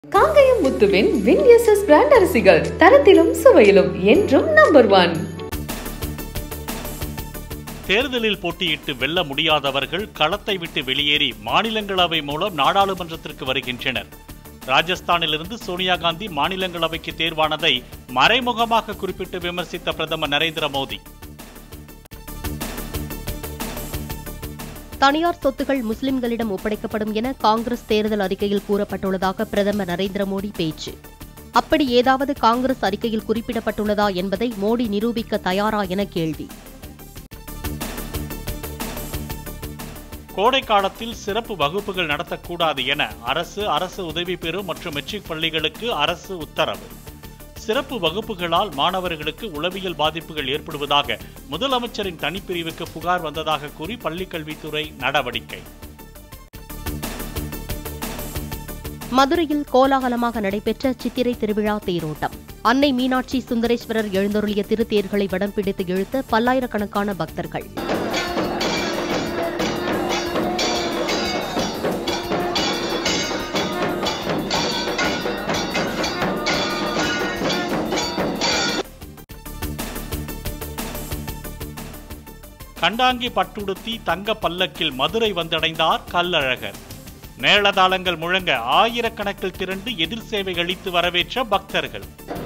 காங்கயம் முத்துவின் win SS brand அரிசிகள் தரத்திலும் சுவையிலும் என்றும் நம்பர் ஒன் தேர்தலில் போட்டியிட்டு வெல்ல முடியாதவர்கள் களத்தை விட்டு வெளியேறி மாநிலங்களவை மூலம் நாடாளுமன்றத்திற்கு வருகின்றனர் ராஜஸ்தானிலிருந்து சோனியா காந்தி மாநிலங்களவைக்கு தேர்வானதை மறைமுகமாக குறிப்பிட்டு விமர்சித்த பிரதமர் நரேந்திர மோடி தனியார் சொத்துகள் முஸ்லிம்களிடம் ஒப்படைக்கப்படும் என காங்கிரஸ் தேர்தல் அறிக்கையில் கூறப்பட்டுள்ளதாக பிரதமர் நரேந்திர மோடி பேச்சு அப்படி ஏதாவது காங்கிரஸ் அறிக்கையில் குறிப்பிடப்பட்டுள்ளதா என்பதை மோடி நிரூபிக்க தயாரா என கேள்வி கோடை காலத்தில் சிறப்பு வகுப்புகள் நடத்தக்கூடாது என அரசு அரசு உதவி பெறும் மற்றும் மெட்ரிக் பள்ளிகளுக்கு அரசு உத்தரவு சிறப்பு வகுப்புகளால் மாணவர்களுக்கு உளவியல் பாதிப்புகள் ஏற்படுவதாக முதலமைச்சரின் தனிப்பிரிவுக்கு புகார் வந்ததாக கூறி பள்ளிக்கல்வித்துறை நடவடிக்கை மதுரையில் கோலாகலமாக நடைபெற்ற சித்திரை திருவிழா தேரோட்டம் அன்னை மீனாட்சி சுந்தரேஸ்வரர் எழுந்தருளிய திருத்தேர்களை வடம் பிடித்து இழுத்த பல்லாயிரக்கணக்கான பக்தர்கள் கண்டாங்கி பட்டுடுத்தி தங்க பல்லக்கில் மதுரை வந்தடைந்தார் கல்லழகர் மேளதாளங்கள் முழங்க ஆயிரக்கணக்கில் திரண்டு எதிர் சேவை அளித்து வரவேற்ற பக்தர்கள்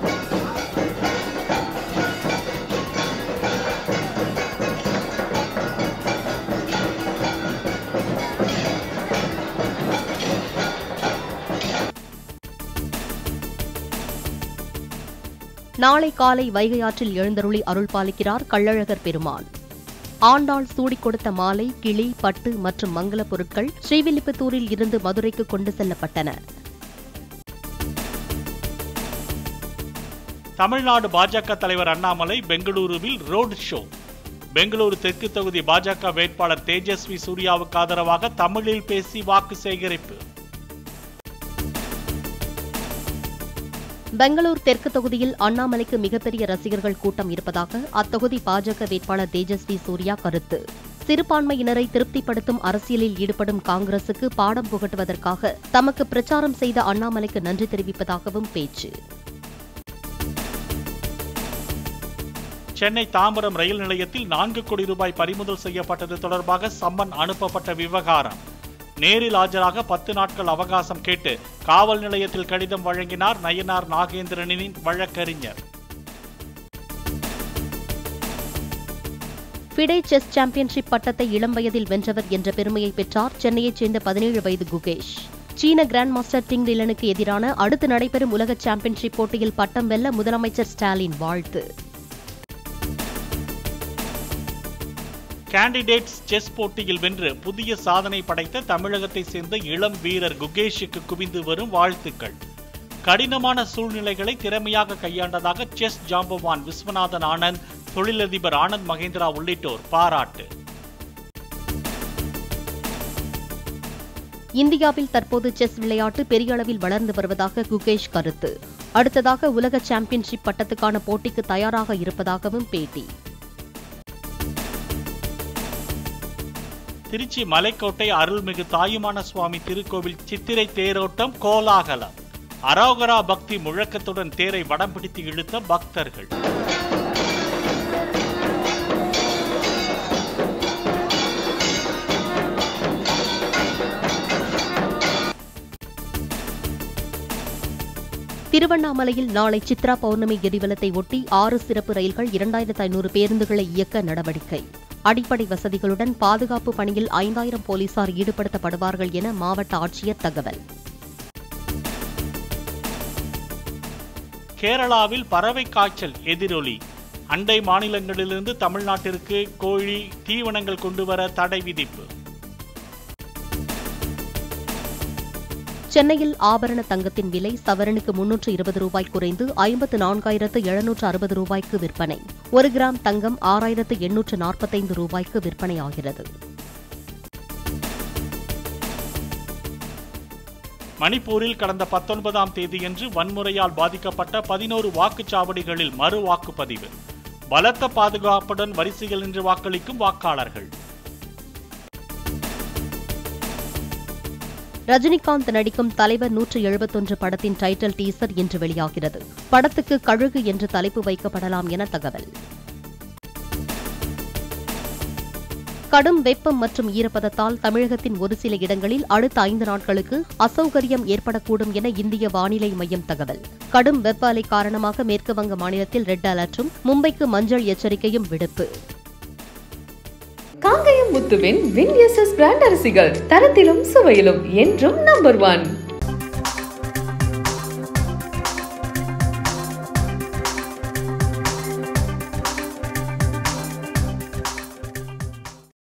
நாளை காலை வைகை ஆற்றில் எழுந்தருளி அருள் பாலிக்கிறார் கள்ளழகர் பெருமான் ஆண்டாள் சூடிக் கொடுத்த மாலை கிளி பட்டு மற்றும் மங்கள பொருட்கள் ஸ்ரீவில்லிபுத்தூரில் இருந்து மதுரைக்கு கொண்டு செல்லப்பட்டன தமிழ்நாடு பாஜக தலைவர் அண்ணாமலை பெங்களூருவில் ரோடு ஷோ பெங்களூரு தெற்கு தொகுதி பாஜக வேட்பாளர் தேஜஸ்வி சூர்யாவுக்கு ஆதரவாக தமிழில் பேசி வாக்கு சேகரிப்பு பெங்களூர் தெற்கு தொகுதியில் அண்ணாமலைக்கு மிகப்பெரிய ரசிகர்கள் கூட்டம் இருப்பதாக அத்தொகுதி பாஜக வேட்பாளர் தேஜஸ்வி சூர்யா கருத்து சிறுபான்மையினரை திருப்திப்படுத்தும் அரசியலில் ஈடுபடும் காங்கிரசுக்கு பாடம் புகட்டுவதற்காக தமக்கு பிரச்சாரம் செய்த அண்ணாமலைக்கு நன்றி தெரிவிப்பதாகவும் பேச்சு சென்னை தாம்பரம் ரயில் நிலையத்தில் நான்கு கோடி ரூபாய் பறிமுதல் செய்யப்பட்டது தொடர்பாக சம்மன் அனுப்பப்பட்ட விவகாரம் நேரில் ஆஜராக பத்து நாட்கள் அவகாசம் கேட்டு காவல் நிலையத்தில் கடிதம் வழங்கினார் நயனார் நாகேந்திரனின் வழக்கறிஞர் ஃபிடே செஸ் சாம்பியன்ஷிப் பட்டத்தை இளம் வயதில் வென்றவர் என்ற பெருமையை பெற்றார் சென்னையைச் சேர்ந்த பதினேழு வயது குகேஷ் சீன கிராண்ட் மாஸ்டர் டிங் லிலனுக்கு எதிரான அடுத்து நடைபெறும் உலக சாம்பியன்ஷிப் போட்டியில் பட்டம் வெல்ல முதலமைச்சர் ஸ்டாலின் வாழ்த்து கேண்டிடேட்ஸ் செஸ் போட்டியில் வென்று புதிய சாதனை படைத்த தமிழகத்தை சேர்ந்த இளம் வீரர் குகேஷுக்கு குவிந்து வரும் வாழ்த்துக்கள் கடினமான சூழ்நிலைகளை திறமையாக கையாண்டதாக செஸ் ஜாம்பவான் விஸ்வநாதன் ஆனந்த் தொழிலதிபர் ஆனந்த் மகேந்திரா உள்ளிட்டோர் பாராட்டு இந்தியாவில் தற்போது செஸ் விளையாட்டு பெரிய அளவில் வளர்ந்து வருவதாக குகேஷ் கருத்து அடுத்ததாக உலக சாம்பியன்ஷிப் பட்டத்துக்கான போட்டிக்கு தயாராக இருப்பதாகவும் பேட்டி திருச்சி மலைக்கோட்டை அருள்மிகு தாயுமான சுவாமி திருக்கோவில் சித்திரை தேரோட்டம் கோலாகலம் அரோகரா பக்தி முழக்கத்துடன் தேரை வடம் பிடித்து இழுத்த பக்தர்கள் திருவண்ணாமலையில் நாளை சித்ரா பௌர்ணமி கிரிவலத்தை ஒட்டி ஆறு சிறப்பு ரயில்கள் இரண்டாயிரத்து ஐநூறு பேருந்துகளை இயக்க நடவடிக்கை அடிப்படை வசதிகளுடன் பாதுகாப்பு பணியில் ஐந்தாயிரம் போலீசார் ஈடுபடுத்தப்படுவார்கள் என மாவட்ட ஆட்சியர் தகவல் கேரளாவில் பறவை காய்ச்சல் எதிரொலி அண்டை மாநிலங்களிலிருந்து தமிழ்நாட்டிற்கு கோழி தீவனங்கள் கொண்டுவர தடை விதிப்பு சென்னையில் ஆபரண தங்கத்தின் விலை சவரனுக்கு முன்னூற்று இருபது ரூபாய் குறைந்து ஐம்பத்து நான்காயிரத்து எழுநூற்று அறுபது ரூபாய்க்கு விற்பனை ஒரு கிராம் தங்கம் ஆறாயிரத்து எண்ணூற்று நாற்பத்தைந்து ரூபாய்க்கு விற்பனையாகிறது மணிப்பூரில் கடந்த பத்தொன்பதாம் தேதியன்று வன்முறையால் பாதிக்கப்பட்ட பதினோரு வாக்குச்சாவடிகளில் மறு வாக்குப்பதிவு பலத்த பாதுகாப்புடன் வரிசையில் நின்று வாக்களிக்கும் வாக்காளர்கள் ரஜினிகாந்த் நடிக்கும் தலைவர் நூற்று எழுபத்தொன்று படத்தின் டைட்டில் டீசர் இன்று வெளியாகிறது படத்துக்கு கழுகு என்று தலைப்பு வைக்கப்படலாம் என தகவல் கடும் வெப்பம் மற்றும் ஈரப்பதத்தால் தமிழகத்தின் ஒரு சில இடங்களில் அடுத்த ஐந்து நாட்களுக்கு அசௌகரியம் ஏற்படக்கூடும் என இந்திய வானிலை மையம் தகவல் கடும் வெப்ப அலை காரணமாக மேற்கு வங்க மாநிலத்தில் ரெட் அலர்ட்டும் மும்பைக்கு மஞ்சள் எச்சரிக்கையும் விடுப்பு காங்கயம் முத்துவின் வின் எஸ்எஸ் பிராண்ட் அரிசிகள் தரத்திலும் சுவையிலும் என்றும் நம்பர் ஒன்